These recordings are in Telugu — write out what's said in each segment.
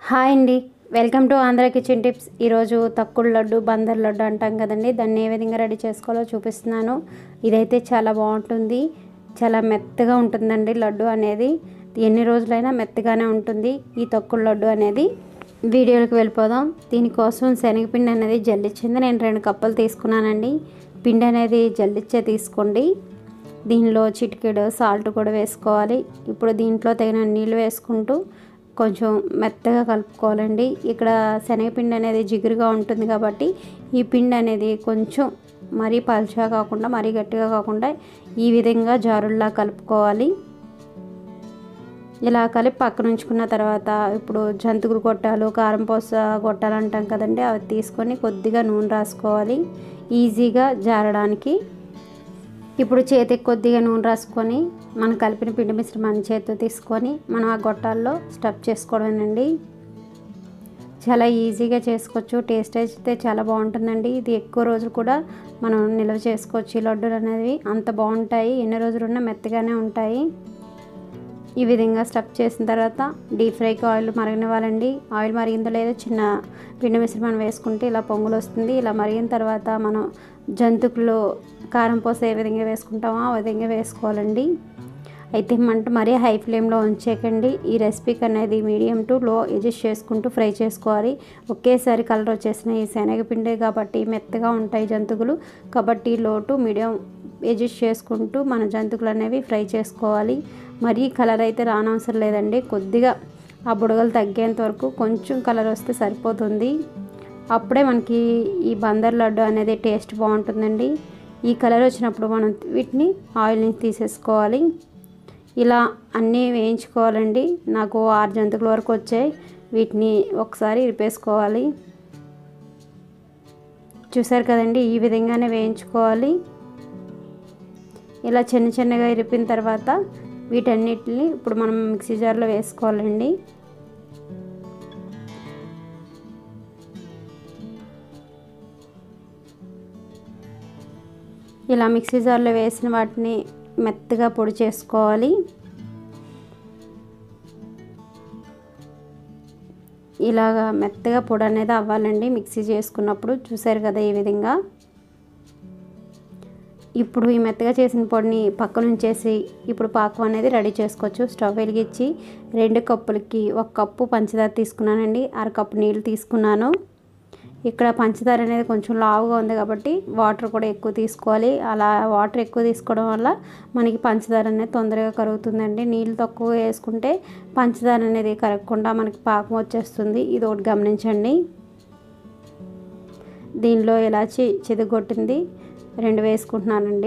హాయ్ అండి welcome to Andhra kitchen tips ఈరోజు తక్కువ లడ్డు బందర్ లడ్డు అంటాం కదండి దాన్ని ఏ విధంగా రెడీ చేసుకోవాలో చూపిస్తున్నాను ఇదైతే చాలా బాగుంటుంది చాలా మెత్తగా ఉంటుందండి లడ్డు అనేది ఎన్ని రోజులైనా మెత్తగానే ఉంటుంది ఈ తక్కువ లడ్డు అనేది వీడియోకి వెళ్ళిపోదాం దీనికోసం శనగపిండి అనేది జల్లిచ్చింది నేను రెండు కప్పులు తీసుకున్నానండి పిండి అనేది జల్లిచ్చే తీసుకోండి దీనిలో చిటికెడు సాల్ట్ కూడా వేసుకోవాలి ఇప్పుడు దీంట్లో తగిన నీళ్ళు వేసుకుంటూ కొంచెం మెత్తగా కలుపుకోవాలండి ఇక్కడ శనగపిండి అనేది జిగురుగా ఉంటుంది కాబట్టి ఈ పిండి అనేది కొంచెం మరీ పలుచగా కాకుండా మరీ గట్టిగా కాకుండా ఈ విధంగా జారుల్లా కలుపుకోవాలి ఇలా కలిపి పక్కన ఉంచుకున్న తర్వాత ఇప్పుడు జంతుకులు గొట్టాలు కారం పోస గొట్టాలు అంటాం కదండి అవి తీసుకొని కొద్దిగా నూనె రాసుకోవాలి ఈజీగా జారడానికి ఇప్పుడు చేతికి కొద్దిగా నూనె రాసుకొని మనం కలిపిన పిండి మిశ్రమాన్ని చేతితో తీసుకొని మనం ఆ గొట్టాల్లో స్టఫ్ చేసుకోవడమేనండి చాలా ఈజీగా చేసుకోవచ్చు టేస్ట్ అయితే చాలా బాగుంటుందండి ఇది ఎక్కువ రోజులు కూడా మనం నిల్వ చేసుకోవచ్చు ఈ లడ్డూలు అనేవి అంత బాగుంటాయి ఎన్ని రోజులు ఉన్నా మెత్తగానే ఉంటాయి ఈ విధంగా స్టఫ్ చేసిన తర్వాత డీప్ ఫ్రైకి ఆయిల్ మరగనివ్వాలండి ఆయిల్ మరిగిందో లేదో చిన్న పిండి మిశ్రమం వేసుకుంటే ఇలా పొంగులు వస్తుంది ఇలా మరిగిన తర్వాత మనం జంతుకులు కారం పోస ఏ విధంగా వేసుకుంటామో ఆ విధంగా వేసుకోవాలండి అయితే మంట మరీ హై ఫ్లేమ్లో ఉంచేకండి ఈ రెసిపీకి అనేది మీడియం టు లో అడ్జస్ట్ చేసుకుంటూ ఫ్రై చేసుకోవాలి ఒకేసారి కలర్ వచ్చేసిన ఈ శనగపిండి కాబట్టి మెత్తగా ఉంటాయి జంతుకులు కాబట్టి లో టు మీడియం అడ్జస్ట్ చేసుకుంటూ మన జంతుకులు అనేవి ఫ్రై చేసుకోవాలి మరీ కలర్ అయితే రానవసరం లేదండి కొద్దిగా ఆ బుడగలు తగ్గేంత వరకు కొంచెం కలర్ వస్తే సరిపోతుంది అప్పుడే మనకి ఈ బందర్ లడ్డు అనేది టేస్ట్ బాగుంటుందండి ఈ కలర్ వచ్చినప్పుడు మనం వీటిని ఆయిల్ నుంచి తీసేసుకోవాలి ఇలా అన్నీ వేయించుకోవాలండి నాకు ఆరు జంతుకుల వరకు వచ్చాయి వీటిని ఒకసారి ఇరిపేసుకోవాలి చూసారు కదండి ఈ విధంగానే వేయించుకోవాలి ఇలా చిన్న చిన్నగా ఇరిపిన తర్వాత వీటన్నిటిని ఇప్పుడు మనం మిక్సీ జార్లో వేసుకోవాలండి ఇలా మిక్సీ జార్లో వేసిన వాటిని మెత్తగా పొడి చేసుకోవాలి ఇలాగా మెత్తగా పొడి అనేది అవ్వాలండి మిక్సీ చేసుకున్నప్పుడు చూసారు కదా ఈ విధంగా ఇప్పుడు ఈ మెత్తగా చేసిన పొడిని పక్కన ఉంచేసి ఇప్పుడు పాకం అనేది రెడీ చేసుకోవచ్చు స్టవ్ వెలిగించి రెండు కప్పులకి ఒక కప్పు పంచదార తీసుకున్నానండి అర కప్పు నీళ్ళు తీసుకున్నాను ఇక్కడ పంచదార అనేది కొంచెం లావుగా ఉంది కాబట్టి వాటర్ కూడా ఎక్కువ తీసుకోవాలి అలా వాటర్ ఎక్కువ తీసుకోవడం వల్ల మనకి పంచదార అనేది తొందరగా కరుగుతుందండి నీళ్ళు తక్కువ వేసుకుంటే పంచదార అనేది కరగకుండా మనకి పాకం వచ్చేస్తుంది ఇది ఒకటి గమనించండి దీనిలో ఇలాచి చెదిగొట్టింది రెండు వేసుకుంటున్నానండి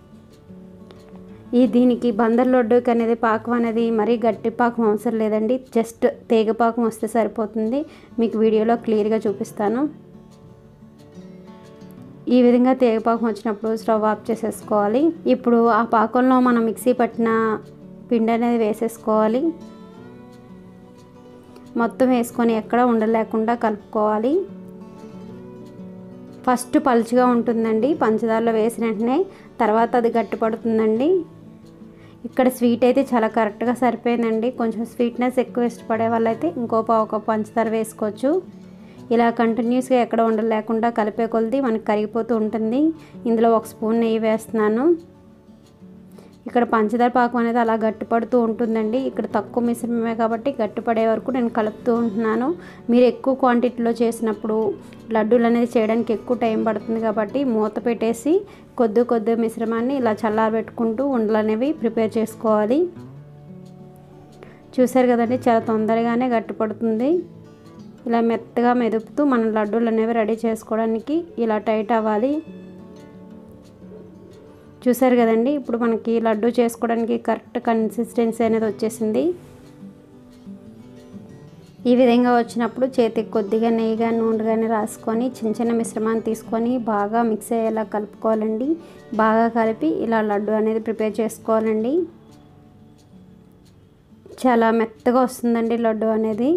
ఈ దీనికి బందర్ లడ్డూకి అనేది పాకం అనేది మరీ గట్టి పాకం అవసరం లేదండి జస్ట్ తీగ పాకం వస్తే సరిపోతుంది మీకు వీడియోలో క్లియర్గా చూపిస్తాను ఈ విధంగా తీగ పాకం వచ్చినప్పుడు స్టవ్ ఆఫ్ చేసేసుకోవాలి ఇప్పుడు ఆ పాకంలో మనం మిక్సీ పట్టిన పిండి అనేది వేసేసుకోవాలి మొత్తం వేసుకొని ఎక్కడ ఉండలేకుండా కలుపుకోవాలి ఫస్ట్ పలుచగా ఉంటుందండి పంచదారలో వేసిన వెంటనే తర్వాత అది గట్టి పడుతుందండి ఇక్కడ స్వీట్ అయితే చాలా కరెక్ట్గా సరిపోయిందండి కొంచెం స్వీట్నెస్ ఎక్కువ ఇష్టపడే వాళ్ళైతే ఇంకో పావు కప్పు పంచదార వేసుకోవచ్చు ఇలా కంటిన్యూస్గా ఎక్కడ ఉండలేకుండా కలిపే కొలది మనకి కరిగిపోతూ ఉంటుంది ఇందులో ఒక స్పూన్ నెయ్యి వేస్తున్నాను ఇక్కడ పంచదార పాకం అనేది అలా గట్టిపడుతూ ఉంటుందండి ఇక్కడ తక్కువ మిశ్రమమే కాబట్టి గట్టిపడే వరకు నేను కలుపుతూ ఉంటున్నాను మీరు ఎక్కువ క్వాంటిటీలో చేసినప్పుడు లడ్డూలు అనేది చేయడానికి ఎక్కువ టైం పడుతుంది కాబట్టి మూత పెట్టేసి కొద్ది కొద్ది మిశ్రమాన్ని ఇలా చల్లారబెట్టుకుంటూ ఉండలు అనేవి ప్రిపేర్ చేసుకోవాలి చూసారు కదండి చాలా తొందరగానే గట్టిపడుతుంది ఇలా మెత్తగా మెదుపుతూ మనం లడ్డూలు అనేవి రెడీ చేసుకోవడానికి ఇలా టైట్ అవ్వాలి చూసారు కదండి ఇప్పుడు మనకి లడ్డు చేసుకోవడానికి కరెక్ట్ కన్సిస్టెన్సీ అనేది వచ్చేసింది ఈ విధంగా వచ్చినప్పుడు చేతికి కొద్దిగా నెయ్యి కానీ నూనె కానీ రాసుకొని చిన్న చిన్న మిశ్రమాన్ని తీసుకొని బాగా మిక్స్ అయ్యేలా కలుపుకోవాలండి బాగా కలిపి ఇలా లడ్డు అనేది ప్రిపేర్ చేసుకోవాలండి చాలా మెత్తగా వస్తుందండి లడ్డు అనేది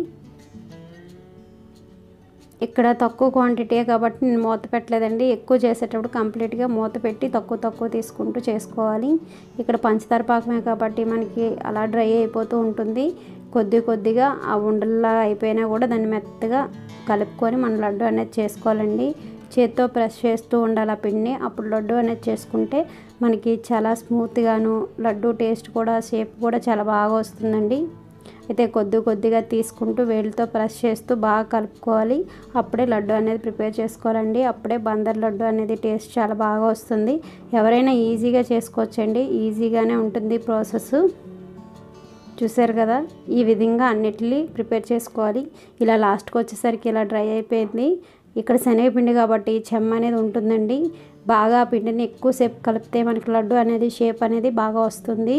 ఇక్కడ తక్కువ క్వాంటిటీయే కాబట్టి నేను మూత పెట్టలేదండి ఎక్కువ చేసేటప్పుడు కంప్లీట్గా మూత పెట్టి తక్కువ తక్కువ తీసుకుంటూ చేసుకోవాలి ఇక్కడ పంచదార పాకమే కాబట్టి మనకి అలా డ్రై అయిపోతూ ఉంటుంది కొద్ది కొద్దిగా ఆ ఉండల్లా అయిపోయినా కూడా దాన్ని మెత్తగా కలుపుకొని మన లడ్డు అనేది చేసుకోవాలండి చేత్తో ప్రెస్ చేస్తూ ఉండాలి ఆ పిండిని అప్పుడు లడ్డు అనేది చేసుకుంటే మనకి చాలా స్మూత్గాను లడ్డు టేస్ట్ కూడా షేప్ కూడా చాలా బాగా వస్తుందండి అయితే కొద్ది కొద్దిగా తీసుకుంటూ వేలితో ప్రెస్ చేస్తూ బాగా కలుపుకోవాలి అప్పుడే లడ్డు అనేది ప్రిపేర్ చేసుకోవాలండి అప్పుడే బందర్ లడ్డు అనేది టేస్ట్ చాలా బాగా వస్తుంది ఎవరైనా ఈజీగా చేసుకోవచ్చండి ఈజీగానే ఉంటుంది ప్రాసెస్ చూసారు కదా ఈ విధంగా అన్నిటినీ ప్రిపేర్ చేసుకోవాలి ఇలా లాస్ట్కి వచ్చేసరికి ఇలా డ్రై అయిపోయింది ఇక్కడ శనగపిండి కాబట్టి చెమ్మ అనేది ఉంటుందండి బాగా ఆ పిండిని ఎక్కువసేపు కలిపితే మనకి లడ్డు అనేది షేప్ అనేది బాగా వస్తుంది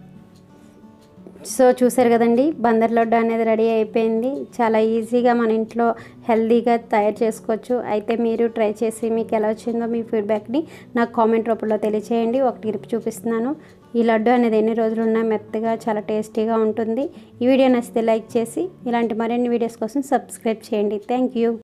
సో చూసారు కదండి బందర్ లడ్డు అనేది రెడీ అయిపోయింది చాలా ఈజీగా మన ఇంట్లో హెల్తీగా తయారు చేసుకోవచ్చు అయితే మీరు ట్రై చేసి మీకు ఎలా వచ్చిందో మీ ఫీడ్బ్యాక్ని నాకు కామెంట్ రూపంలో తెలియచేయండి ఒకటి ఇరుపు చూపిస్తున్నాను ఈ లడ్డు అనేది ఎన్ని రోజులు ఉన్నా మెత్తగా చాలా టేస్టీగా ఉంటుంది ఈ వీడియో నచ్చితే లైక్ చేసి ఇలాంటి మరిన్ని వీడియోస్ కోసం సబ్స్క్రైబ్ చేయండి థ్యాంక్ యూ